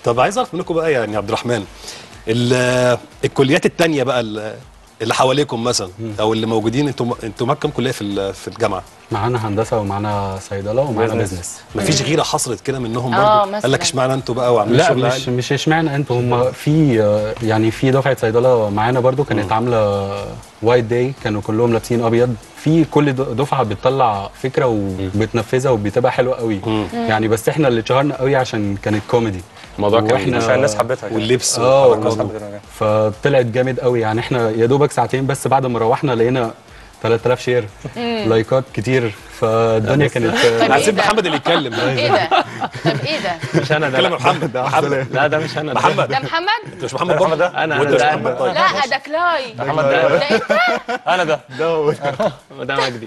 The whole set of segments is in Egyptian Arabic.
طب عايز اعرف منكم بقى يعني عبد الرحمن ال- الكليات التانية بقى ال- اللي حواليكم مثلا او اللي موجودين انتوا انتوا معاك كام كليه في ال- في الجامعه؟ معانا هندسه ومعانا صيدله ومعانا بيزنس. بزنس مفيش غيره حصلت كده منهم آه، برضه قال لك مثلاً. اشمعنى انتوا بقى وعاملين لا شغل مش عالي؟ مش اشمعنى انتوا هم في آه، يعني في دفعه صيدله معانا برضو كانت عامله وايت داي كانوا كلهم لابسين ابيض في كل د- دفعه بتطلع فكره وبتنفذها وبتبقى حلوه قوي يعني بس احنا اللي اتشهرنا قوي عشان كانت كوميدي الموضوع كان وإحنا- عشان الناس حبتها كده. واللبس اه والحركات. الناس والله. حبتها فطلعت جامد قوي يعني احنا يا دوبك ساعتين بس بعد ما روحنا لقينا 3000 شير لايكات كتير فالدنيا كانت طيب هسيب إيه ده؟ محمد اللي يتكلم ايه ده؟ طب ايه ده؟ مش انا ده كلم لا. محمد محمد لا ده مش انا ده. محمد ده محمد؟ انت مش محمد بابا ده؟ انا وانت انا مش ده محمد طيب لا ده كلاي محمد ده ده انت؟ انا ده ده مجدي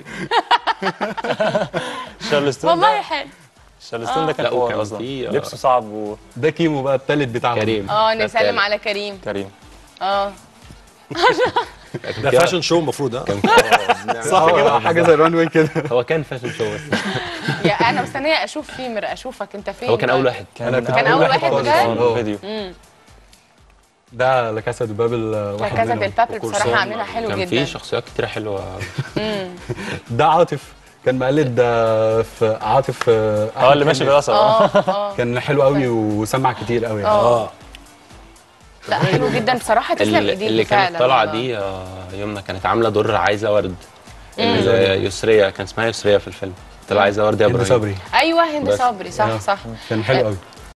شارلستون والله ده حلو شارلستون ده كان لا، هو وكان اصلا في- آه. لبسه صعب وكريم ده كيمو بقى التالت بتاعهم كريم اه ده نسلم التالت. على كريم اه ده فاشن شو المفروض ها صح كده حاجه زي الران واي كده هو كان فاشن شو بس يا انا مستنيه اشوف فيمر اشوفك انت فين هو كان اول طيب؟ واحد انا كنت كان أول واحد خالص. بجد؟ آه. فيديو ده لا كاسا دي بابل آه، واحد كذا منهم. البابل وكورسون. بصراحه عاملينها حلو كان جدا في شخصيات كتيره حلوه ده عاطف كان مقلد آه، في عاطف آه، اه اللي ماشي كان- بالاثر اه اه كان حلو قوي وسمع كتير قوي يعني. اه اه لا حلو جدا بصراحه تسلم اللي, ايديك اللي كانت فعلا طالعه والله. دي آه، يومنا كانت عامله دور عايزه ورد اللي يسريه كان اسمها يسريه في الفيلم طلع عايزه ورد يا هند ابراهيم صبري ايوه هند بس. صبري صح آه. صح كان حلو قوي